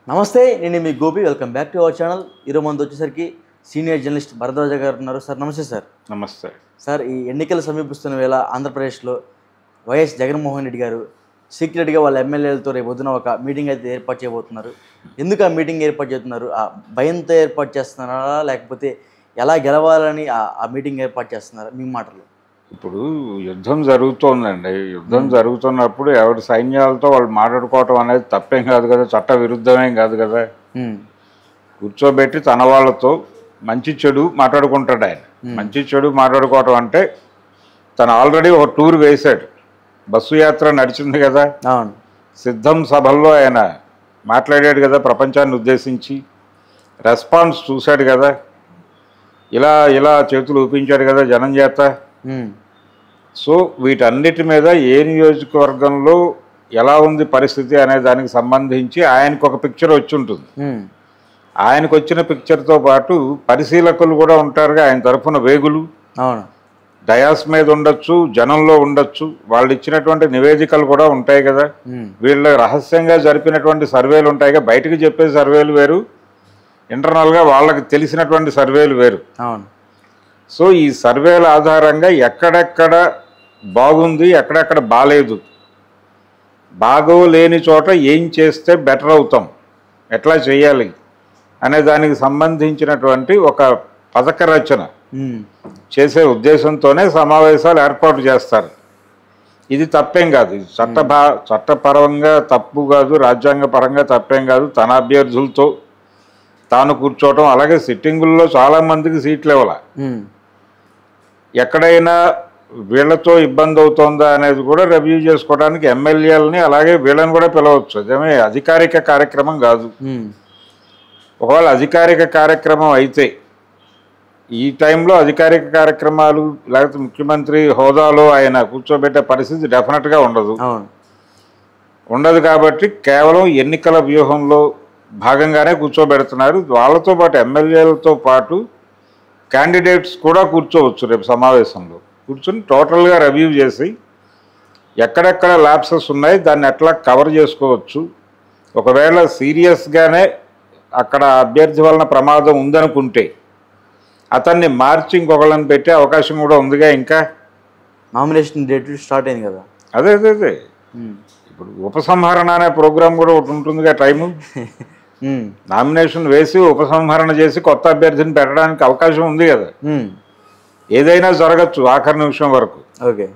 నమస్తే నేను మీ Gopi welcome back to our channel ఈరోజు మంది వచ్చేసరికి సీనియర్ జర్నలిస్ట్ భరద్వాజ గారు ఉన్నారు సార్ నమస్తే సార్ నమస్తే సార్ ఈ ఎన్నికలు సమీపిస్తున్న వేళ ఆంధ్రప్రదేశ్లో వైఎస్ జగన్మోహన్ రెడ్డి గారు సీక్రెట్గా వాళ్ళ ఎమ్మెల్యేలతో రేపు పొద్దున ఒక మీటింగ్ అయితే ఏర్పాటు చేయబోతున్నారు ఎందుకు ఆ మీటింగ్ ఏర్పాటు చేస్తున్నారు ఆ భయంతో ఏర్పాటు చేస్తున్నారా లేకపోతే ఎలా గెలవాలని ఆ- ఆ మీటింగ్ ఏర్పాటు చేస్తున్నారా మీ మాటలు ఇప్పుడు యుద్ధం జరుగుతోందండి యుద్ధం జరుగుతున్నప్పుడు ఎవరి సైన్యాలతో వాళ్ళు మాట్లాడుకోవటం అనేది తప్పేం కాదు కదా చట్ట విరుద్ధమేం కాదు కదా ఉమ్, కూర్చోబెట్టి తన వాళ్ళతో మంచి చెడు మాట్లాడుకుంటాడు ఆయన మంచి చెడు మాట్లాడుకోవటం అంటే తను ఆల్రెడీ ఒక టూర్ వేశాడు బస్సు యాత్ర నడిచింది కదా అవును సిద్ధం సభల్లో ఆయన మాట్లాడాడు కదా ప్రపంచాన్ని ఉద్దేశించి రెస్పాన్స్ చూశాడు కదా ఇలా ఇలా చేతులు ఊపించాడు కదా జనం చేత ఉమ్, సో వీటన్నిటి మీద ఏ నియోజకవర్గంలో ఎలా ఉంది పరిస్థితి అనే దానికి సంబంధించి ఆయనకు ఒక పిక్చర్ వచ్చి ఉంటుంది ఉమ్, ఆయనకు వచ్చిన పిక్చర్తో పాటు పరిశీలకులు కూడా ఉంటారుగా ఆయన తరఫున వేగులు అవును డయాస్ మీద ఉండొచ్చు జనంలో ఉండొచ్చు వాళ్ళు ఇచ్చినటువంటి నివేదికలు కూడా ఉంటాయి కదా ఉమ్, వీళ్ళ రహస్యంగా జరిపినటువంటి సర్వేలు ఉంటాయిగా బయటకు చెప్పే సర్వేలు వేరు ఇంటర్నల్గా వాళ్ళకి తెలిసినటువంటి సర్వేలు వేరు అవును సో ఈ సర్వేల ఆధారంగా ఎక్కడెక్కడ బాగుంది ఎక్కడెక్కడ బాలేదు బాగోలేని చోట ఏం చేస్తే బెటర్ అవుతాం ఎట్లా చేయాలి అనే దానికి సంబంధించినటువంటి ఒక పథక రచన ఉమ్, చేసే ఉద్దేశంతోనే సమావేశాలు ఏర్పాటు చేస్తారు ఇది తప్పేం కాదు ఇది చట్ట భా చట్టపరంగా తప్పు కాదు రాజ్యాంగ పరంగా తప్పేం కాదు తన అభ్యర్థులతో తాను కూర్చోవటం అలాగే సిట్టింగుల్లో చాలామందికి సీట్లు ఇవ్వాల ఉమ్, ఎక్కడైనా వీళ్ళతో ఇబ్బంది అవుతోందా అనేది కూడా రివ్యూ చేసుకోవడానికి ఎమ్మెల్యేలని అలాగే వీళ్ళని కూడా పిలవచ్చు అదేమే అధికారిక కార్యక్రమం కాదు ఉమ్, ఒకవేళ అధికారిక కార్యక్రమం అయితే ఈ టైంలో అధికారిక కార్యక్రమాలు లేకపోతే ముఖ్యమంత్రి హోదాలో ఆయన కూర్చోబెట్టే పరిస్థితి డెఫినెట్గా ఉండదు అవును ఉండదు కాబట్టి కేవలం ఎన్నికల వ్యూహంలో భాగంగానే కూర్చోబెడుతున్నారు వాళ్ళతో పాటు ఎమ్మెల్యేలతో పాటు క్యాండిడేట్స్ కూడా కూర్చోవచ్చు రేపు సమావేశంలో కూర్చొని టోటల్గా రివ్యూ చేసి ఎక్కడెక్కడ ల్యాప్సెస్ ఉన్నాయి దాన్ని ఎట్లా కవర్ చేసుకోవచ్చు ఒకవేళ సీరియస్గానే అక్కడ అభ్యర్థి వలన ప్రమాదం ఉందనుకుంటే అతన్ని మార్చి ఇంకొకళ్ళని పెట్టే అవకాశం కూడా ఉందిగా ఇంకా నామినేషన్ డేట్ స్టార్ట్ అయింది కదా అదే అదే అదే ఉమ్, ఇప్పుడు ఉపసంహరణ అనే ప్రోగ్రాం కూడా ఒకటి ఉంటుందిగా టైము ఉమ్, నామినేషన్ వేసి ఉపసంహరణ చేసి కొత్త అభ్యర్థిని పెట్టడానికి అవకాశం ఉంది కదా ఉమ్, ఏదైనా జరగచ్చు ఆఖరి నిమిషం వరకు ఓకే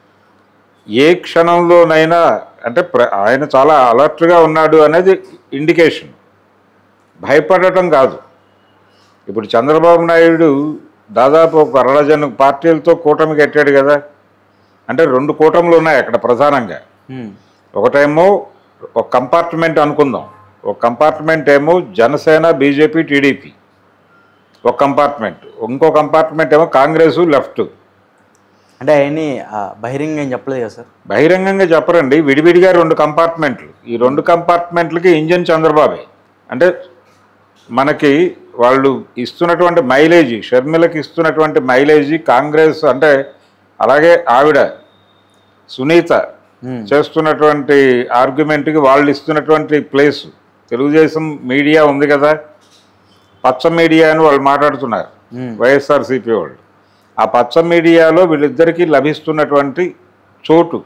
ఏ క్షణంలోనైనా అంటే ప్ర ఆయన చాలా అలర్ట్గా ఉన్నాడు అనేది ఇండికేషన్ భయపడటం కాదు ఇప్పుడు చంద్రబాబు నాయుడు దాదాపు ఒక అరడజన్ పార్టీలతో కూటమి కట్టాడు కదా అంటే రెండు కూటములు ఉన్నాయి అక్కడ ప్రధానంగా ఉమ్, ఒకటేమో ఒక కంపార్ట్మెంట్ అనుకుందాం ఒక కంపార్ట్మెంట్ ఏమో జనసేన బీజేపీ టీడీపీ ఒక కంపార్ట్మెంట్ ఇంకో కంపార్ట్మెంట్ ఏమో కాంగ్రెస్ లెఫ్ట్ అంటే అవన్నీ ఆ, బహిరంగ ఏం చెప్పలేదు కదా సార్ బహిరంగంగా చెప్పరండి విడివిడిగా రెండు కంపార్ట్మెంట్లు ఈ రెండు కంపార్ట్మెంట్లకి ఇంజన్ చంద్రబాబే అంటే మనకి వాళ్ళు ఇస్తున్నటువంటి మైలేజీ షర్మిలకి ఇస్తున్నటువంటి మైలేజీ కాంగ్రెస్ అంటే అలాగే ఆవిడ సునీత ఉమ్, చేస్తున్నటువంటి ఆర్గ్యుమెంట్కి వాళ్ళు ఇస్తున్నటువంటి ప్లేస్ తెలుగుదేశం మీడియా ఉంది కదా పచ్చ మీడియా అని వాళ్ళు మాట్లాడుతున్నారు ఉమ్, వైఎస్ఆర్సీపీ వాళ్ళు ఆ పచ్చ మీడియాలో వీళ్ళిద్దరికీ లభిస్తున్నటువంటి చోటు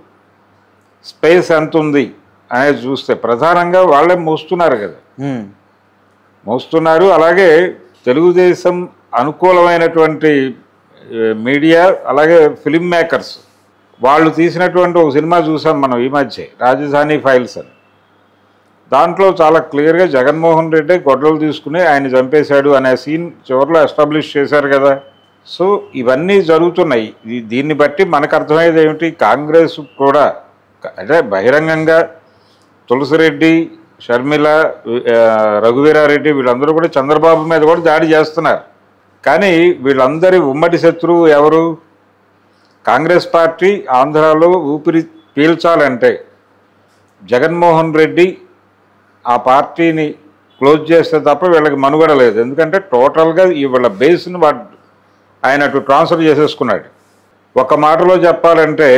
స్పేస్ ఎంత ఉంది అనేది చూస్తే ప్రధానంగా వాళ్ళే మోస్తున్నారు కదా ఉమ్, మోస్తున్నారు అలాగే తెలుగుదేశం అనుకూలమైనటువంటి ఏ, మీడియా అలాగే ఫిలిం మేకర్స్ వాళ్ళు తీసినటువంటి ఒక సినిమా చూసాం మనం ఈ మధ్య రాజధాని ఫైల్స్ అని దాంట్లో చాలా క్లియర్గా జగన్మోహన్ రెడ్డి గొడ్డలు తీసుకుని ఆయన చంపేశాడు అనే సీన్ చివరిలో ఎస్టాబ్లిష్ చేశారు కదా సో ఇవన్నీ జరుగుతున్నాయి ఇది- దీన్ని బట్టి మనకు అర్థమయ్యేది ఏమిటి కాంగ్రెస్ కూడా అంటే బహిరంగంగా తులసిరెడ్డి షర్మిల ఆ, రఘువీరారెడ్డి వీళ్ళందరూ కూడా చంద్రబాబు మీద కూడా దాడి చేస్తున్నారు కానీ వీళ్ళందరి ఉమ్మడి శత్రువు ఎవరు కాంగ్రెస్ పార్టీ ఆంధ్రాలో ఊపిరి పీల్చాలంటే జగన్మోహన్ రెడ్డి ఆ పార్టీని క్లోజ్ చేస్తే తప్ప వీళ్ళకి మనుగడ లేదు ఎందుకంటే టోటల్గా ఈ వీళ్ళ బేస్ని వాడు ఆయన అటు ట్రాన్స్ఫర్ చేసేసుకున్నాడు ఒక మాటలో చెప్పాలంటే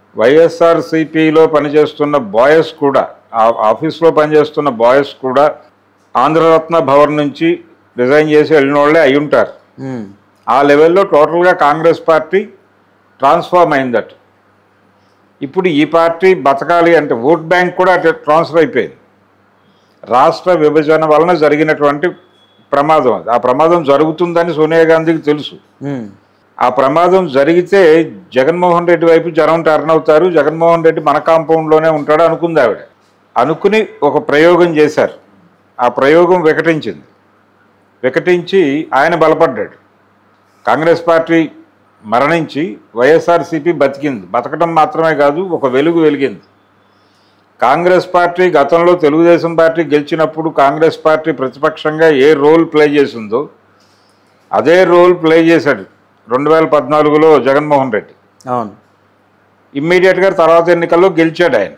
వైఎస్ఆర్సిపిలో పనిచేస్తున్న బాయ్స్ కూడా ఆ ఆఫీస్లో పనిచేస్తున్న బాయ్స్ కూడా ఆంధ్రరత్న భవన్ నుంచి రిజైన్ చేసి వెళ్ళిన వాళ్ళే అయి ఉంటారు ఉమ్, ఆ లెవెల్లో టోటల్గా కాంగ్రెస్ పార్టీ ట్రాన్స్ఫార్మ్ అయిందట ఇప్పుడు ఈ పార్టీ బతకాలి అంటే ఓట్ బ్యాంక్ కూడా అటు ట్రాన్స్ఫర్ అయిపోయింది రాష్ట్ర విభజన వలన జరిగినటువంటి ప్రమాదం అది ఆ ప్రమాదం జరుగుతుందని సోనియా గాంధీకి తెలుసు ఉమ్, ఆ ప్రమాదం జరిగితే జగన్మోహన్ రెడ్డి వైపు జనం టర్న్ అవుతారు జగన్మోహన్ రెడ్డి మన కాంపౌండ్లోనే ఉంటాడు అనుకుంది ఆవిడ అనుకుని ఒక ప్రయోగం చేశారు ఆ ప్రయోగం వికటించింది వికటించి ఆయన బలపడ్డాడు కాంగ్రెస్ పార్టీ మరణించి వైఎస్ఆర్సీపీ బతికింది బతకడం మాత్రమే కాదు ఒక వెలుగు వెలిగింది కాంగ్రెస్ పార్టీ గతంలో తెలుగుదేశం పార్టీ గెలిచినప్పుడు కాంగ్రెస్ పార్టీ ప్రతిపక్షంగా ఏ రోల్ ప్లే చేసిందో అదే రోల్ ప్లే చేశాడు రెండు వేల పద్నాలుగులో జగన్మోహన్ రెడ్డి అవును ఇమ్మీడియట్గా తర్వాత ఎన్నికల్లో గెలిచాడు ఆయన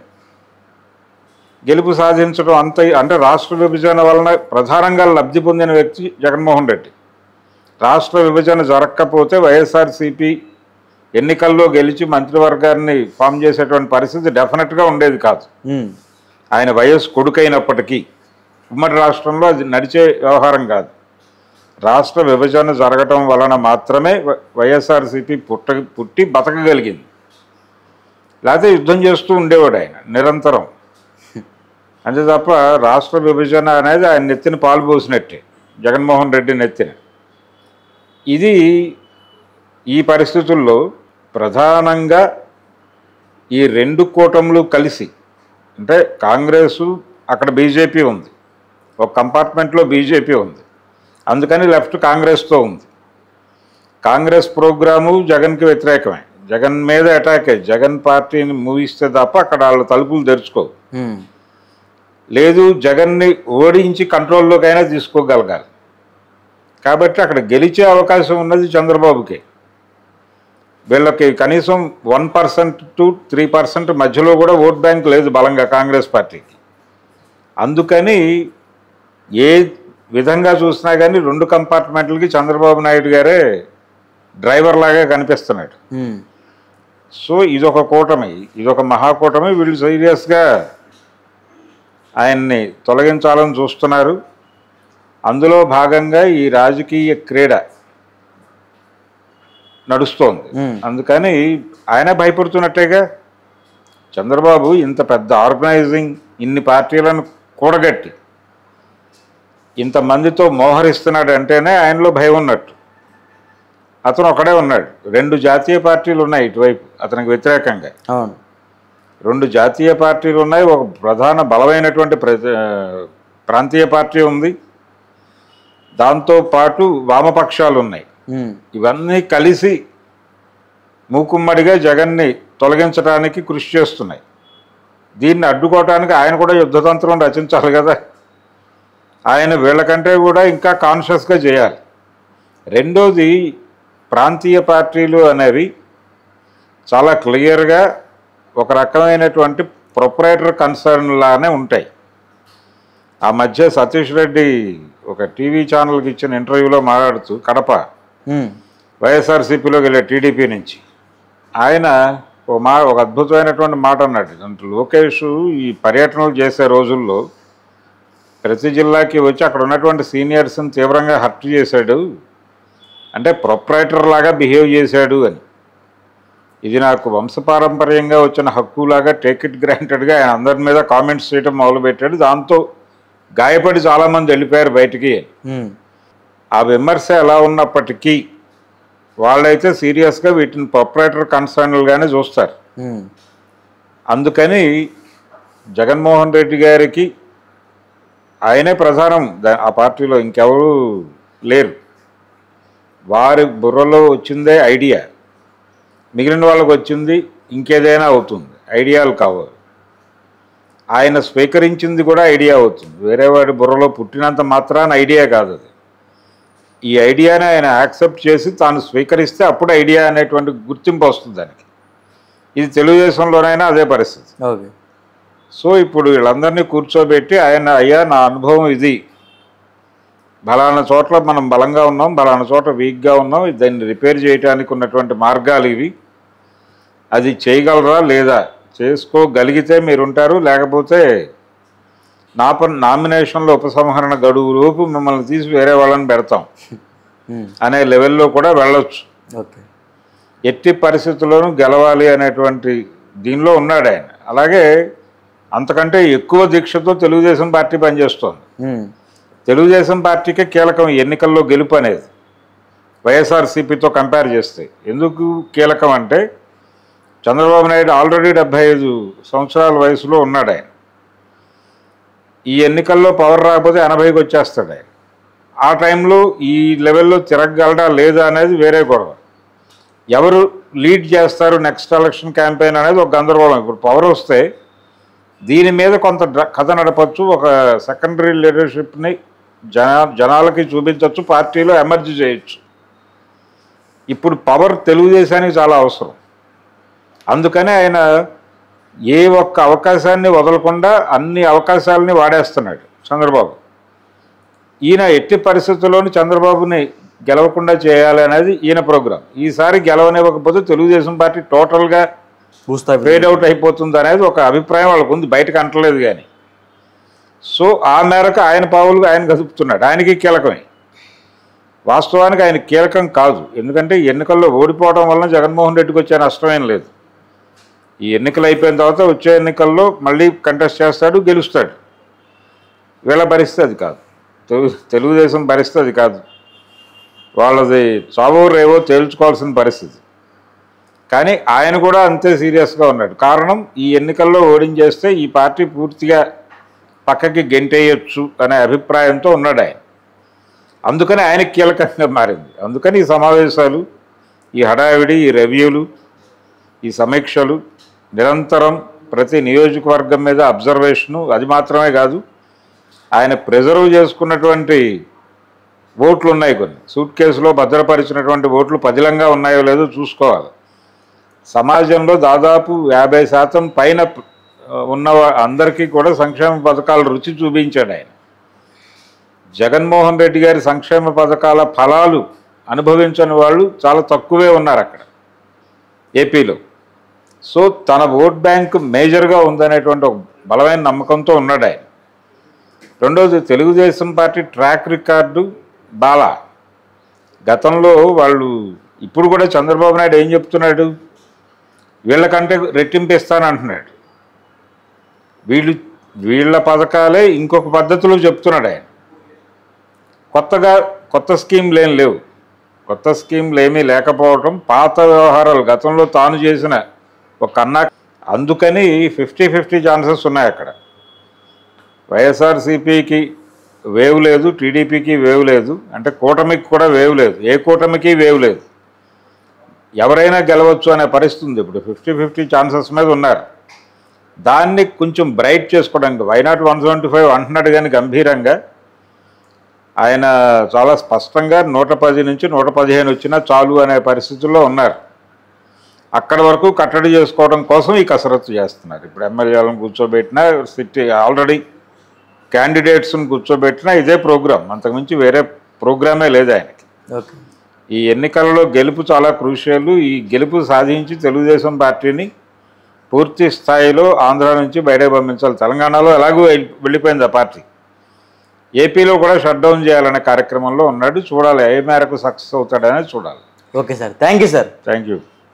గెలుపు సాధించడం అంత అంటే రాష్ట్ర విభజన వలన ప్రధానంగా లబ్ధి పొందిన వ్యక్తి జగన్మోహన్ రెడ్డి రాష్ట్ర విభజన జరగకపోతే వైఎస్ఆర్సీపీ ఎన్నికల్లో గెలిచి మంత్రివర్గాన్ని ఫామ్ చేసేటువంటి పరిస్థితి డెఫినెట్గా ఉండేది కాదు ఉమ్, ఆయన వయస్సు కొడుకైనప్పటికీ ఉమ్మడి రాష్ట్రంలో అది నడిచే వ్యవహారం కాదు రాష్ట్ర విభజన జరగటం వలన మాత్రమే వ- వైఎస్ఆర్సీపీ పుట్ట పుట్టి బతకగలిగింది లేకపోతే యుద్ధం చేస్తూ ఉండేవాడు ఆయన నిరంతరం అంతే తప్ప రాష్ట్ర విభజన అనేది ఆయన నెత్తిన పాలు పోసినట్టే జగన్మోహన్ రెడ్డి నెత్తిన ఇది ఈ పరిస్థితుల్లో ప్రధానంగా ఈ రెండు కూటములు కలిసి అంటే కాంగ్రెసు అక్కడ బీజేపీ ఉంది ఒక కంపార్ట్మెంట్లో బీజేపీ ఉంది అందుకని లెఫ్ట్ కాంగ్రెస్తో ఉంది కాంగ్రెస్ ప్రోగ్రాము జగన్కి వ్యతిరేకమే జగన్ మీద అటాకే జగన్ పార్టీని మూవిస్తే తప్ప అక్కడ వాళ్ళ తలుపులు తెరుచుకోవు ఉమ్, లేదు జగన్ని ఓడించి కంట్రోల్లోకైనా తీసుకోగలగాలి కాబట్టి అక్కడ గెలిచే అవకాశం ఉన్నది చంద్రబాబుకి వీళ్ళకి కనీసం one percent two three percent మధ్యలో కూడా ఓట్ బ్యాంక్ లేదు బలంగా కాంగ్రెస్ పార్టీకి అందుకని ఏ విధంగా చూసినా కానీ రెండు కంపార్ట్మెంట్లకి చంద్రబాబు నాయుడు గారే డ్రైవర్ లాగా కనిపిస్తున్నాడు ఉమ్, సో ఇదొక కూటమి ఇదొక మహాకూటమి వీళ్ళు సీరియస్గా ఆయన్ని తొలగించాలని చూస్తున్నారు అందులో భాగంగా ఈ రాజకీయ క్రీడ నడుస్తోంది Hmm. అందుకని ఆయన భయపడుతున్నట్టేగా చంద్రబాబు ఇంత పెద్ద ఆర్గనైజింగ్ ఇన్ని పార్టీలను కూడగట్టి ఇంతమందితో మోహరిస్తున్నాడు అంటేనే ఆయనలో భయం ఉన్నట్టు అతను ఒకడే ఉన్నాడు రెండు జాతీయ పార్టీలు ఉన్నాయి ఇటువైపు అతనికి వ్యతిరేకంగా అవును రెండు జాతీయ పార్టీలు ఉన్నాయి ఒక ప్రధాన బలమైనటువంటి ప్ర ప్రాంతీయ పార్టీ ఉంది దాంతో పాటు వామపక్షాలు ఉన్నాయి ఉమ్, ఇవన్నీ కలిసి మూకుమ్మడిగా జగన్ని తొలగించడానికి కృషి చేస్తున్నాయి దీన్ని అడ్డుకోవటానికి ఆయన కూడా యుద్ధతంత్రం రచించాలి కదా ఆయన వీళ్ళకంటే కూడా ఇంకా కాన్షియస్గా చేయాలి రెండోది ప్రాంతీయ పార్టీలు అనేవి చాలా క్లియర్గా ఒక రకమైనటువంటి ప్రొపరేటర్ కన్సర్న్ లానే ఉంటాయి ఆ మధ్య సతీష్ రెడ్డి ఒక టీవీ ఛానల్కి ఇచ్చిన ఇంటర్వ్యూలో మాట్లాడుతూ కడప ఉమ్, వైఎస్ఆర్సీపీలోకి వెళ్ళే టీడీపీ నుంచి ఆయన ఒక మా ఒక అద్భుతమైనటువంటి మాట అన్నాడు అంటే లోకేష్ ఈ పర్యటనలు చేసే రోజుల్లో ప్రతి జిల్లాకి వచ్చి అక్కడ ఉన్నటువంటి సీనియర్స్ని తీవ్రంగా హర్ట్ చేశాడు అంటే ప్రొపరేటర్ లాగా బిహేవ్ చేశాడు అని ఇది నాకు వంశపారంపర్యంగా వచ్చిన హక్కులాగా టేక్ ఇట్ గ్రాంటెడ్గా ఆయన అందరి మీద కామెంట్స్ చేయడం మొదలుపెట్టాడు దాంతో గాయపడి చాలామంది వెళ్ళిపోయారు బయటికి ఉమ్, ఆ విమర్శ ఎలా ఉన్నప్పటికీ వాళ్ళైతే సీరియస్గా వీటిని ప్రొపరేటర్ కన్సర్న్లుగానే చూస్తారు ఉమ్, అందుకని జగన్మోహన్ రెడ్డి గారికి ఆయనే ప్రధానం దా- ఆ పార్టీలో ఇంకెవరు లేరు వారి బుర్రలో వచ్చిందే ఐడియా మిగిలిన వాళ్ళకి వచ్చింది ఇంకేదైనా అవుతుంది ఐడియాలు కావాలి ఆయన స్వీకరించింది కూడా ఐడియా అవుతుంది వేరే వాడి బుర్రలో పుట్టినంత మాత్రాన ఐడియా కాదు అది ఈ ఐడియాని ఆయన యాక్సెప్ట్ చేసి తాను స్వీకరిస్తే అప్పుడు ఐడియా అనేటువంటి గుర్తింపు వస్తుంది దానికి ఇది తెలుగుదేశంలోనైనా అదే పరిస్థితి ఓకే సో ఇప్పుడు వీళ్ళందరినీ కూర్చోబెట్టి ఆయన అయ్యా నా అనుభవం ఇది బలానా చోట్ల మనం బలంగా ఉన్నాం బలానా చోట వీక్గా ఉన్నాం దాన్ని రిపేర్ చేయడానికి ఉన్నటువంటి మార్గాలు ఇవి అది చేయగలరా లేదా చేసుకోగలిగితే మీరు ఉంటారు లేకపోతే నాప నామినేషన్ల ఉపసంహరణ గడువు లోపు మిమ్మల్ని తీసి వేరే వాళ్ళని పెడతాం ఉమ్, అనే లెవెల్లో కూడా వెళ్ళొచ్చు ఓకే ఎట్టి పరిస్థితుల్లోనూ గెలవాలి అనేటువంటి దీనిలో ఉన్నాడు ఆయన అలాగే అంతకంటే ఎక్కువ దీక్షతో తెలుగుదేశం పార్టీ పనిచేస్తోంది ఉమ్, తెలుగుదేశం పార్టీకే కీలకం ఈ ఎన్నికల్లో గెలుపు అనేది వైఎస్ఆర్సీపీతో కంపేర్ చేస్తే ఎందుకు కీలకం అంటే చంద్రబాబు నాయుడు ఆల్రెడీ డెబ్బై ఐదు సంవత్సరాల వయసులో ఉన్నాడు ఆయన ఈ ఎన్నికల్లో పవర్ రాకపోతే ఎనభైకి వచ్చేస్తాడు ఆయన ఆ టైంలో ఈ లెవెల్లో తిరగగలడా లేదా అనేది వేరే గొడవ ఎవరు లీడ్ చేస్తారు నెక్స్ట్ ఎలక్షన్ క్యాంపెయిన్ అనేది ఒక గందరగోళం ఇప్పుడు పవర్ వస్తే దీని మీద కొంత డ్ర- కథ నడపచ్చు ఒక సెకండరీ లీడర్షిప్ని జన జనాలకి చూపించవచ్చు పార్టీలో ఎమర్జీ చేయొచ్చు ఇప్పుడు పవర్ తెలుగుదేశానికి చాలా అవసరం అందుకనే ఆయన ఏ ఒక్క అవకాశాన్ని వదలకుండా అన్ని అవకాశాలని వాడేస్తున్నాడు చంద్రబాబు ఈయన ఎట్టి పరిస్థితుల్లోనూ చంద్రబాబుని గెలవకుండా చేయాలి అనేది ఈయన ప్రోగ్రాం ఈసారి గెలవనివ్వకపోతే తెలుగుదేశం పార్టీ టోటల్గా భూస్థాపితం ఫేడ్ అవుట్ అయిపోతుంది అనేది ఒక అభిప్రాయం వాళ్ళకు ఉంది బయటకు అంటలేదు కానీ సో ఆ మేరకు ఆయన పావులు ఆయన కదుపుతున్నాడు ఆయనకి కీలకమే వాస్తవానికి ఆయన కీలకం కాదు ఎందుకంటే ఈ ఎన్నికల్లో ఓడిపోవడం వలన జగన్మోహన్ రెడ్డికి వచ్చే నష్టమేం లేదు ఈ ఎన్నికలు అయిపోయిన తర్వాత వచ్చే ఎన్నికల్లో మళ్ళీ కంటెస్ట్ చేస్తాడు గెలుస్తాడు వీళ్ళ పరిస్థితి అది కాదు తెలుగు తెలుగుదేశం పరిస్థితి అది కాదు వాళ్ళది చావో రేవో తేల్చుకోవాల్సిన పరిస్థితి కానీ ఆయన కూడా అంతే సీరియస్గా ఉన్నాడు కారణం ఈ ఎన్నికల్లో ఓడించేస్తే ఈ పార్టీ పూర్తిగా పక్కకి గెంటేయొచ్చు అనే అభిప్రాయంతో ఉన్నాడు ఆయన అందుకని ఆయన కీలకంగా మారింది అందుకని ఈ సమావేశాలు ఈ హడావిడి ఈ రివ్యూలు ఈ సమీక్షలు నిరంతరం ప్రతి నియోజకవర్గం మీద అబ్జర్వేషను అది మాత్రమే కాదు ఆయన ప్రిజర్వ్ చేసుకున్నటువంటి ఓట్లు ఉన్నాయి కొన్ని సూట్ కేసులో భద్రపరిచినటువంటి ఓట్లు పదిలంగా ఉన్నాయో లేదో చూసుకోవాలి సమాజంలో దాదాపు యాభై శాతం పైన ఆ, ఉన్న వా- అందరికీ కూడా సంక్షేమ పథకాల రుచి చూపించాడు ఆయన జగన్మోహన్ రెడ్డి గారి సంక్షేమ పథకాల ఫలాలు అనుభవించని వాళ్ళు చాలా తక్కువే ఉన్నారు అక్కడ ఏపీలో సో తన ఓట్ బ్యాంక్ మేజర్గా ఉందనేటువంటి ఒక బలమైన నమ్మకంతో ఉన్నాడు ఆయన రెండోది తెలుగుదేశం పార్టీ ట్రాక్ రికార్డు బాలా గతంలో వాళ్ళు ఇప్పుడు కూడా చంద్రబాబు నాయుడు ఏం చెప్తున్నాడు వీళ్ళకంటే రెట్టింపు ఇస్తానంటున్నాడు వీళ్ళు వీళ్ళ పథకాలే ఇంకొక పద్ధతిలో చెప్తున్నాడు ఆయన కొత్తగా కొత్త స్కీమ్లు ఏం లేవు కొత్త స్కీమ్లు ఏమీ లేకపోవడం పాత వ్యవహారాలు గతంలో తాను చేసిన ఒక అన్నా అందుకని ఫిఫ్టీ ఫిఫ్టీ ఛాన్సెస్ ఉన్నాయి అక్కడ వైఎస్ఆర్సీపీకి వేవ్ లేదు టీడీపీకి వేవ్ లేదు అంటే కూటమికి కూడా వేవ్ లేదు ఏ కూటమికి వేవ్ లేదు ఎవరైనా గెలవచ్చు అనే పరిస్థితి ఉంది ఇప్పుడు ఫిఫ్టీ ఫిఫ్టీ ఛాన్సెస్ మీద ఉన్నారు దాన్ని కొంచెం బ్రైట్ చేసుకోవడానికి వైనాట్ వన్ సెవెంటీ ఫైవ్ అంటున్నాడు కానీ గంభీరంగా ఆయన చాలా స్పష్టంగా నూట పది నుంచి నూట పదిహేను వచ్చినా చాలు అనే పరిస్థితుల్లో ఉన్నారు అక్కడ వరకు కట్టడి చేసుకోవడం కోసం ఈ కసరత్తు చేస్తున్నారు ఇప్పుడు ఎమ్మెల్యేలను కూర్చోబెట్టినా సిటీ ఆల్రెడీ క్యాండిడేట్స్ని కూర్చోబెట్టినా ఇదే ప్రోగ్రామ్ అంతకుమించి వేరే ప్రోగ్రామే లేదు ఆయనకి ఓకే ఈ ఎన్నికలలో గెలుపు చాలా క్రూషియల్ ఈ గెలుపు సాధించి తెలుగుదేశం పార్టీని పూర్తి స్థాయిలో ఆంధ్ర నుంచి బయటకు పంపించాలి తెలంగాణలో ఎలాగో వెళ్ళి- వెళ్ళిపోయింది ఆ పార్టీ ఏపీలో కూడా షట్ డౌన్ చేయాలనే కార్యక్రమంలో ఉన్నాడు చూడాలి ఏ మేరకు సక్సెస్ అవుతాడనేది చూడాలి okay sir thank you sir thank you